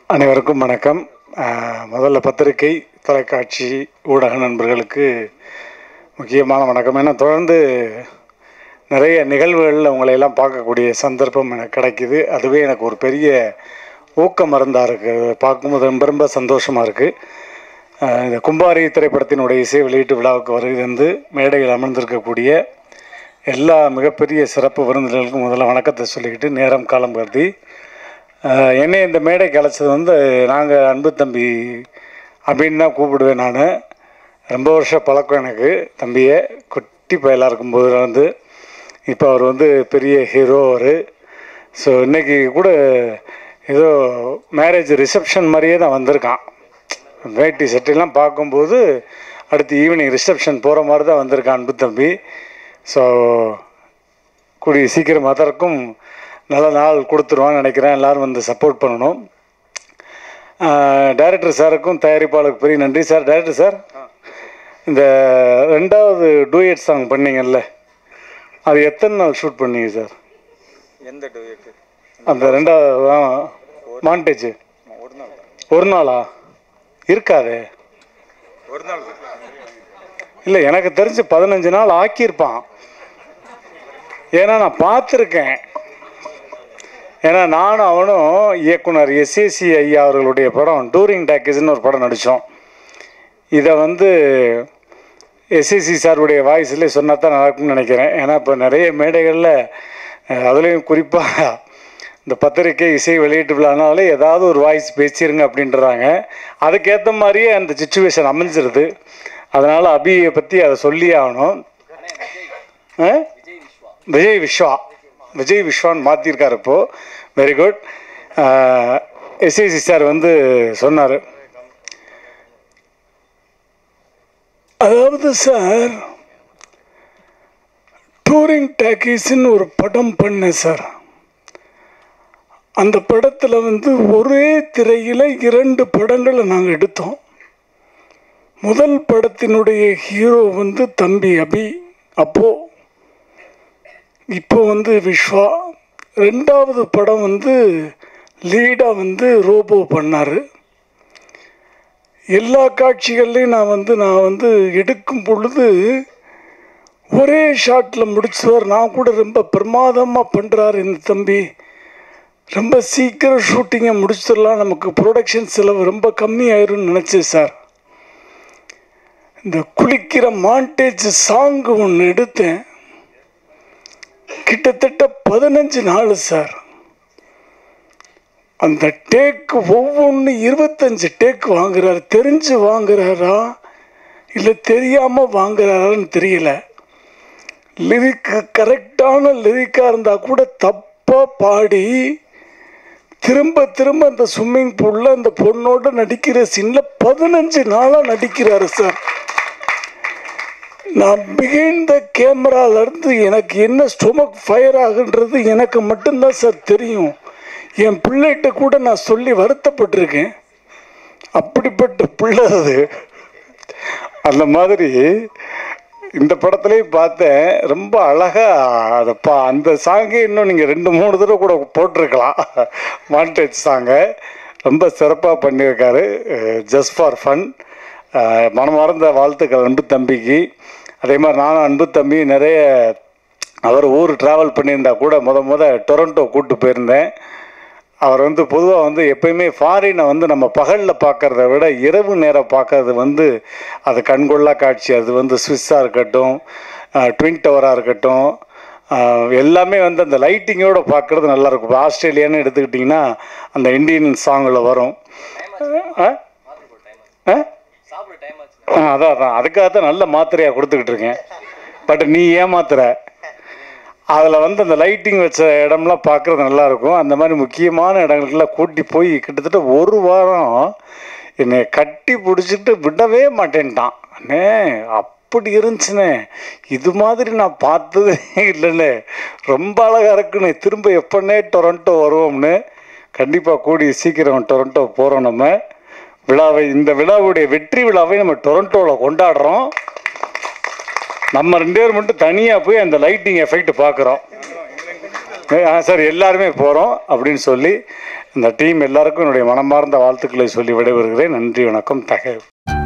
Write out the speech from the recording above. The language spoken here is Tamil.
அனைவருக்கும் வணக்கம் அஹ், முதல்ல பத்திரிகை தொலைக்காட்சி ஊடக நண்பர்களுக்கு முக்கியமான வணக்கம் ஏன்னா தொடர்ந்து நிறைய நிகழ்வுகளில் உங்களை எல்லாம் பார்க்கக்கூடிய சந்தர்ப்பம் எனக்கு கிடைக்குது அதுவே எனக்கு ஒரு பெரிய ஊக்க மருந்தாக இருக்குது பார்க்கும்போது ரொம்ப ரொம்ப சந்தோஷமாக இருக்குது இந்த கும்பாரி திரைப்படத்தினுடைய இசை வெளியீட்டு விழாவுக்கு வருகை வந்து மேடையில் அமர்ந்திருக்கக்கூடிய எல்லா மிகப்பெரிய சிறப்பு விருந்தினர்களுக்கும் முதல்ல வணக்கத்தை சொல்லிக்கிட்டு நேரம் காலம் கருதி ஆஹ், என்னை இந்த மேடைக்கு அழைச்சது வந்து நாங்கள் அன்பு தம்பி அப்படின்னு தான் கூப்பிடுவேன் நான் ரொம்ப வருஷம் பழக்கம் எனக்கு தம்பியை குட்டி பயலாக இருக்கும்போது வந்து இப்போ அவர் வந்து பெரிய ஹீரோ அவர் ஸோ இன்னைக்கு கூட ஏதோ மேரேஜ் ரிசப்ஷன் மாதிரியே தான் வந்திருக்கான் வேட்டி சட்டையெல்லாம் பார்க்கும்போது அடுத்து ஈவினிங் ரிசப்ஷன் போகிற மாதிரி தான் வந்திருக்கான் அன்பு தம்பி ஸோ கூடிய சீக்கிரம் அதற்கும் நல்ல நாள் கொடுத்துருவான்னு நினைக்கிறேன் எல்லாரும் வந்து சப்போர்ட் பண்ணணும் டைரக்டர் சாருக்கும் தயாரிப்பாளருக்கு பெரிய நன்றி சார் டைரக்டர் சார் இந்த ரெண்டாவது டூயட் சாங் பண்ணீங்கல்ல அது எத்தனை நாள் ஷூட் பண்ணீங்க சார் எந்த டூயட்டு அந்த ரெண்டாவது மாண்டேஜ் ஒரு நாள் ஒரு நாளா இருக்காதே ஒரு நாள் இல்லை எனக்கு தெரிஞ்சு பதினஞ்சு நாள் ஆக்கியிருப்பான் ஏன்னா நான் பார்த்துருக்கேன் ஏன்னா நானும் அவனும் இயக்குனர் எஸ்ஏசி ஐயா அவர்களுடைய படம் டூரிங் டாக்கேஜ்னு ஒரு படம் நடித்தோம் இதை வந்து எஸ்ஏசி சாருடைய வாய்ஸ்லேயே சொன்னா தான் நடக்கும்னு நினைக்கிறேன் ஏன்னா இப்போ நிறைய மேடைகளில் அஹ், அதுலேயும் குறிப்பாக இந்த பத்திரிக்கை இசை வெளியீட்டு விழானாலே ஏதாவது ஒரு வாய்ஸ் பேசிடுங்க அப்படின்றாங்க அதுக்கேற்ற மாதிரியே அந்த சுச்சுவேஷன் அமைஞ்சிருது அதனால் அபியை பற்றி அதை சொல்லியே ஆகணும் ஆ? விஜய் விஸ்வா விஜய் விஸ்வான்னு மாற்றிருக்காரு இப்போது வெரி குட் எஸ்ஐசி சார் வந்து சொன்னார் அதாவது சார் டூரிங் டாக்கீஸ்ன்னு ஒரு படம் பண்ணேன் சார் அந்த படத்தில் வந்து ஒரே திரையில் இரண்டு படங்களை நாங்கள் எடுத்தோம் முதல் படத்தினுடைய ஹீரோ வந்து தம்பி அபி அப்போ இப்போ வந்து விஸ்வா ரெண்டாவது படம் வந்து லீடாக வந்து ரோபோ பண்ணார் எல்லா காட்சிகள்லையும் நான் வந்து நான் வந்து எடுக்கும் பொழுது ஒரே ஷாட்டில் முடிச்சுவார் நான் கூட ரொம்ப பிரமாதமாக பண்ணுறாரு இந்த தம்பி ரொம்ப சீக்கிரம் ஷூட்டிங்கை முடிச்சிடலாம் நமக்கு ப்ரொடக்ஷன் செலவு ரொம்ப கம்மியாயிரும்னு நினச்சேன் சார் இந்த குளிக்கிற மாண்டேஜ் சாங்கு ஒன்று எடுத்தேன் கிட்டத்தட்ட பதினஞ்சு நாள் சார் அந்த டேக்கு ஒவ்வொன்று இருபத்தஞ்சு டேக் வாங்குறாரு தெரிஞ்சு வாங்குறாரா இல்லை தெரியாமல் வாங்குறாரான்னு தெரியல லிரிக்கு கரெக்டான லிரிக்காக இருந்தால் கூட தப்பாக பாடி திரும்ப திரும்ப அந்த ஸ்விம்மிங் பூலில் அந்த பொண்ணோட நடிக்கிற சீனில் பதினஞ்சு நாளாக நடிக்கிறாரு சார் நான் பிகைன் த கேமராலேருந்து எனக்கு என்ன ஸ்டொமக் ஃபயர் ஆகுன்றது எனக்கு மட்டும்தான் சார் தெரியும் என் பிள்ளைகிட்ட கூட நான் சொல்லி வருத்தப்பட்டிருக்கேன் அப்படிப்பட்ட பிள்ளை அது அந்த மாதிரி இந்த படத்துலேயும் பார்த்தேன் ரொம்ப அழகாக அதை பா அந்த சாங்கே இன்னும் நீங்கள் ரெண்டு மூணு தடவை கூட போட்டிருக்கலாம் மாண்டேஜ் சாங்கை ரொம்ப சிறப்பாக பண்ணியிருக்காரு ஜஸ்ட் ஃபார் ஃபன் மனமார்ந்த வாழ்த்துக்கள் அன்பு தம்பிக்கு அதே மாதிரி நானும் அன்பு தம்பி நிறைய அவர் ஊர் ட்ராவல் பண்ணியிருந்தா கூட முத முத டொரண்டோ கூப்பிட்டு போயிருந்தேன் அவர் வந்து பொதுவாக வந்து எப்பயுமே ஃபாரினை வந்து நம்ம பகலில் பார்க்கறத விட இரவு நேரம் பார்க்கறது வந்து அது கண்கொள்ளா காட்சி அது வந்து சுவிஸ்ஸாக இருக்கட்டும் ட்வின் டவராக இருக்கட்டும் ஆஹ், எல்லாமே வந்து அந்த லைட்டிங்கோட பார்க்குறது நல்லாயிருக்கும் இப்போ ஆஸ்திரேலியான்னு எடுத்துக்கிட்டிங்கன்னா அந்த இந்தியன் சாங்கில் வரும் ஆ ஆ சாப்பிட டைம் ஆச்சு ஆ அதான் அதான் அதுக்காக தான் நல்ல மாத்திரையாக கொடுத்துக்கிட்டு இருக்கேன் பட் நீ ஏமாத்துற அதில் வந்து அந்த லைட்டிங் வச்ச இடம்லாம் பார்க்குறது நல்லாயிருக்கும் அந்த மாதிரி முக்கியமான இடங்களுக்கெல்லாம் கூட்டி போய் கிட்டத்தட்ட ஒரு வாரம் என்னை கட்டி பிடிச்சிட்டு விடவே மாட்டேன்ட்டான் அண்ணே அப்படி இருந்துச்சுண்ணே இது மாதிரி நான் பார்த்ததே இல்லைண்ணே ரொம்ப அழகாக இருக்குண்ணே திரும்ப எப்போன்னே டொரண்டோ வருவோம்னு கண்டிப்பாக கூடிய சீக்கிரம் டொரண்டோ போகிறோம் நம்ம விழாவை இந்த விழாவுடைய வெற்றி விழாவை நம்ம டொரண்டோவில் கொண்டாடுறோம் நம்ம ரெண்டு பேர் மட்டும் தனியாக போய் அந்த லைட்டிங் எஃபெக்ட் பார்க்குறோம் சார் எல்லாருமே போகிறோம் அப்படின்னு சொல்லி இந்த டீம் எல்லாருக்கும் என்னுடைய மனமார்ந்த வாழ்த்துக்களை சொல்லி விடைபெறுகிறேன் நன்றி வணக்கம் தகவல்